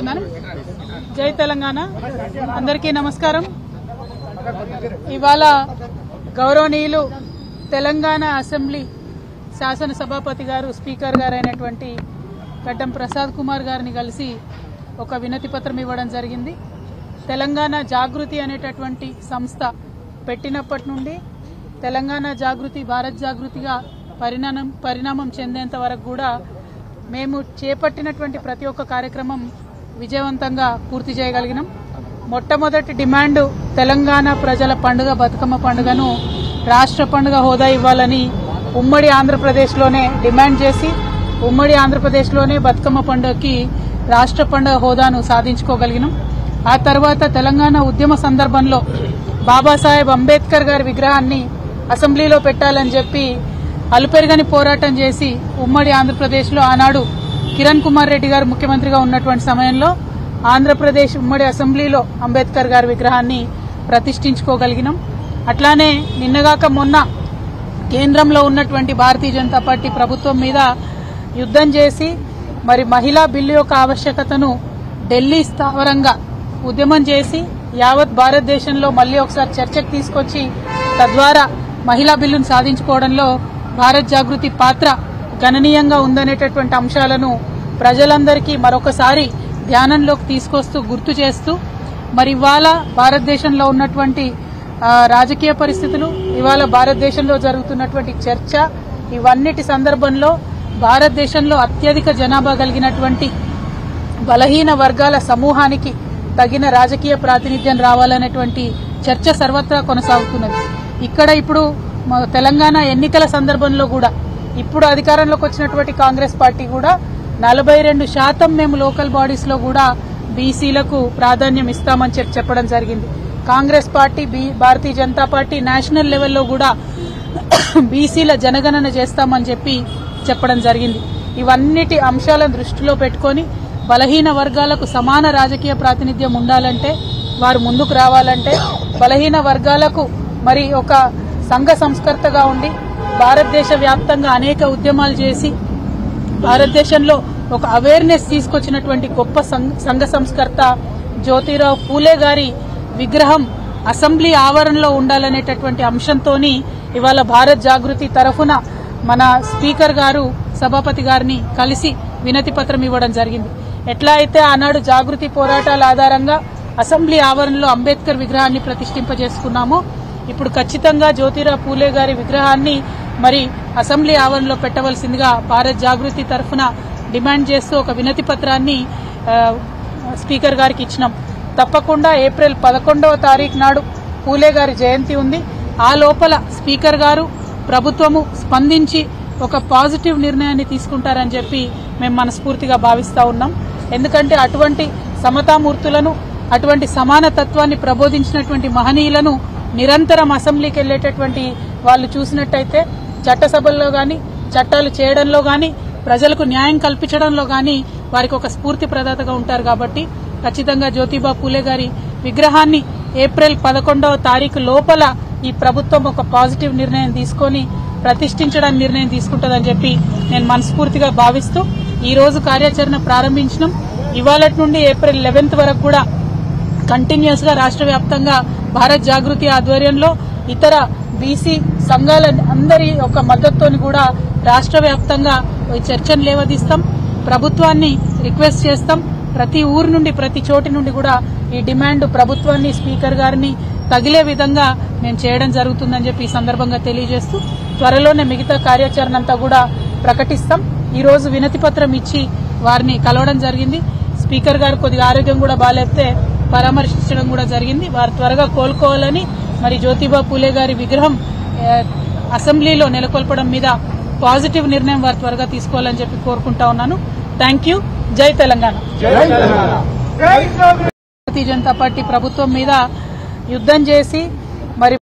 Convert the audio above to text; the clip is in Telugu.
మేడం జై తెలంగాణ అందరికీ నమస్కారం ఇవాళ గౌరవనీయులు తెలంగాణ అసెంబ్లీ శాసన సభాపతి గారు స్పీకర్ గారు అయినటువంటి గడ్డం ప్రసాద్ కుమార్ గారిని కలిసి ఒక వినతి పత్రం ఇవ్వడం జరిగింది తెలంగాణ జాగృతి అనేటటువంటి సంస్థ పెట్టినప్పటి నుండి తెలంగాణ జాగృతి భారత్ జాగృతిగా పరిణామం పరిణామం చెందేంత వరకు కూడా మేము చేపట్టినటువంటి ప్రతి ఒక్క కార్యక్రమం విజయవంతంగా పూర్తి చేయగలిగినాం మొట్టమొదటి డిమాండ్ తెలంగాణ ప్రజల పండుగ బతుకమ్మ పండుగను రాష్ట్ర పండుగ హోదా ఇవ్వాలని ఉమ్మడి ఆంధ్రప్రదేశ్లోనే డిమాండ్ చేసి ఉమ్మడి ఆంధ్రప్రదేశ్లోనే బతుకమ్మ పండుగకి రాష్ట్ర పండుగ హోదాను సాధించుకోగలిగినాం ఆ తర్వాత తెలంగాణ ఉద్యమ సందర్భంలో బాబాసాహెబ్ అంబేద్కర్ గారి విగ్రహాన్ని అసెంబ్లీలో పెట్టాలని చెప్పి అలుపెరగని పోరాటం చేసి ఉమ్మడి ఆంధ్రప్రదేశ్లో ఆనాడు కిరణ్ కుమార్ రెడ్డి గారు ముఖ్యమంత్రిగా ఉన్నటువంటి సమయంలో ఆంధ్రప్రదేశ్ ఉమ్మడి అసెంబ్లీలో అంబేద్కర్ గారి విగ్రహాన్ని ప్రతిష్ఠించుకోగలిగినాం అట్లానే నిన్నగాక మొన్న కేంద్రంలో ఉన్నటువంటి భారతీయ జనతా పార్టీ ప్రభుత్వం మీద యుద్ధం చేసి మరి మహిళా బిల్లు యొక్క ఆవశ్యకతను ఢిల్లీ స్థావరంగా ఉద్యమం చేసి యావత్ భారతదేశంలో మళ్ళీ ఒకసారి చర్చకు తీసుకొచ్చి తద్వారా మహిళా బిల్లును సాధించుకోవడంలో భారత్ జాగృతి పాత్ర గణనీయంగా ఉందనేటటువంటి అంశాలను ప్రజలందరికీ మరొకసారి ధ్యానంలోకి తీసుకొస్తూ గుర్తు చేస్తూ మరి ఇవాళ భారతదేశంలో ఉన్నటువంటి ఆ, రాజకీయ పరిస్థితులు ఇవాళ భారతదేశంలో జరుగుతున్నటువంటి చర్చ ఇవన్నిటి సందర్భంలో భారతదేశంలో అత్యధిక జనాభా కలిగినటువంటి బలహీన వర్గాల సమూహానికి తగిన రాజకీయ ప్రాతినిధ్యం రావాలనేటువంటి చర్చ సర్వత్రా కొనసాగుతున్నది ఇక్కడ ఇప్పుడు మన తెలంగాణ ఎన్నికల సందర్భంలో కూడా ఇప్పుడు అధికారంలోకి వచ్చినటువంటి కాంగ్రెస్ పార్టీ కూడా నలభై రెండు శాతం మేము లోకల్ బాడీస్ లో కూడా బీసీలకు ప్రాధాన్యం ఇస్తామని చెప్పి చెప్పడం జరిగింది కాంగ్రెస్ పార్టీ బీ- భారతీయ జనతా పార్టీ నేషనల్ లెవెల్లో కూడా బీసీల జనగణన చేస్తామని చెప్పి చెప్పడం జరిగింది ఇవన్నిటి అంశాలను దృష్టిలో పెట్టుకొని బలహీన వర్గాలకు సమాన రాజకీయ ప్రాతినిధ్యం ఉండాలంటే వారు ముందుకు రావాలంటే బలహీన వర్గాలకు మరి ఒక సంఘ సంస్కర్తగా ఉండి భారతదేశ వ్యాప్తంగా అనేక ఉద్యమాలు చేసి భారతదేశంలో ఒక అవేర్నెస్ తీసుకొచ్చినటువంటి గొప్ప సం- సంఘ సంస్కర్త జ్యోతిరావు పూలే గారి విగ్రహం అసెంబ్లీ ఆవరణలో ఉండాలనేటటువంటి అంశంతోని ఇవాళ భారత్ జాగృతి తరఫున మన స్పీకర్ గారు సభాపతి గారిని కలిసి వినతి పత్రం ఇవ్వడం జరిగింది ఎట్లా అయితే ఆనాడు జాగృతి పోరాటాల ఆధారంగా అసెంబ్లీ ఆవరణలో అంబేద్కర్ విగ్రహాన్ని ప్రతిష్ఠింపజేసుకున్నామో ఇప్పుడు ఖచ్చితంగా జ్యోతిరావు పూలే గారి విగ్రహాన్ని మరి అసెంబ్లీ ఆవరణలో పెట్టవలసిందిగా భారత్ జాగృతి తరఫున డిమాండ్ చేస్తూ ఒక వినతి పత్రాన్ని ఆ, స్పీకర్ గారికి ఇచ్చినాం తప్పకుండా ఏప్రిల్ పదకొండవ తారీఖు నాడు పూలే గారి జయంతి ఉంది ఆ లోపల స్పీకర్ గారు ప్రభుత్వము స్పందించి ఒక పాజిటివ్ నిర్ణయాన్ని తీసుకుంటారని చెప్పి మేము మనస్ఫూర్తిగా భావిస్తా ఉన్నాం ఎందుకంటే అటువంటి సమతామూర్తులను అటువంటి సమానతత్వాన్ని ప్రబోధించినటువంటి మహనీయులను నిరంతరం అసెంబ్లీకి వెళ్లేటటువంటి వాళ్ళు చూసినట్టయితే చట్టసభల్లో గాని చట్టాలు చేయడంలో గాని ప్రజలకు న్యాయం కల్పించడంలో గాని వారికి ఒక స్ఫూర్తి ప్రదాతగా ఉంటారు కాబట్టి ఖచ్చితంగా జ్యోతిబా పూలే గారి విగ్రహాన్ని ఏప్రిల్ పదకొండవ తారీఖు లోపల ఈ ప్రభుత్వం ఒక పాజిటివ్ నిర్ణయం తీసుకొని ప్రతిష్ఠించడానికి నిర్ణయం తీసుకుంటుందని చెప్పి నేను మనస్ఫూర్తిగా భావిస్తూ ఈ రోజు కార్యాచరణ ప్రారంభించడం ఇవాళ నుండి ఏప్రిల్ లెవెన్త్ వరకు కూడా కంటిన్యూస్ గా రాష్ట్ర వ్యాప్తంగా భారత్ జాగృతి ఆధ్వర్యంలో ఇతర బీసీ సంఘాల అందరి యొక్క మద్దతుతోని కూడా రాష్ట్ర వ్యాప్తంగా ఈ చర్చను లేవదీస్తాం ప్రభుత్వాన్ని రిక్వెస్ట్ చేస్తాం ప్రతి ఊరు నుండి ప్రతి చోటి నుండి కూడా ఈ డిమాండ్ ప్రభుత్వాన్ని స్పీకర్ గారిని తగిలే విధంగా మేము చేయడం జరుగుతుందని చెప్పి ఈ సందర్భంగా తెలియజేస్తూ త్వరలోనే మిగతా కార్యాచరణ అంతా కూడా ప్రకటిస్తాం ఈ రోజు వినతి పత్రం ఇచ్చి వారిని కలవడం జరిగింది స్పీకర్ గారు కొద్దిగా ఆరోగ్యం కూడా బాగాలేస్తే పరామర్శించడం కూడా జరిగింది వారు త్వరగా కోలుకోవాలని మరి జ్యోతిబా పూలే గారి విగ్రహం ఆ, అసెంబ్లీలో నెలకొల్పడం మీద పాజిటివ్ నిర్ణయం వారు త్వరగా తీసుకోవాలని చెప్పి కోరుకుంటా ఉన్నాను థ్యాంక్ యూ జై తెలంగాణ భారతీయ జనతా పార్టీ ప్రభుత్వం మీద యుద్ధం చేసి మరి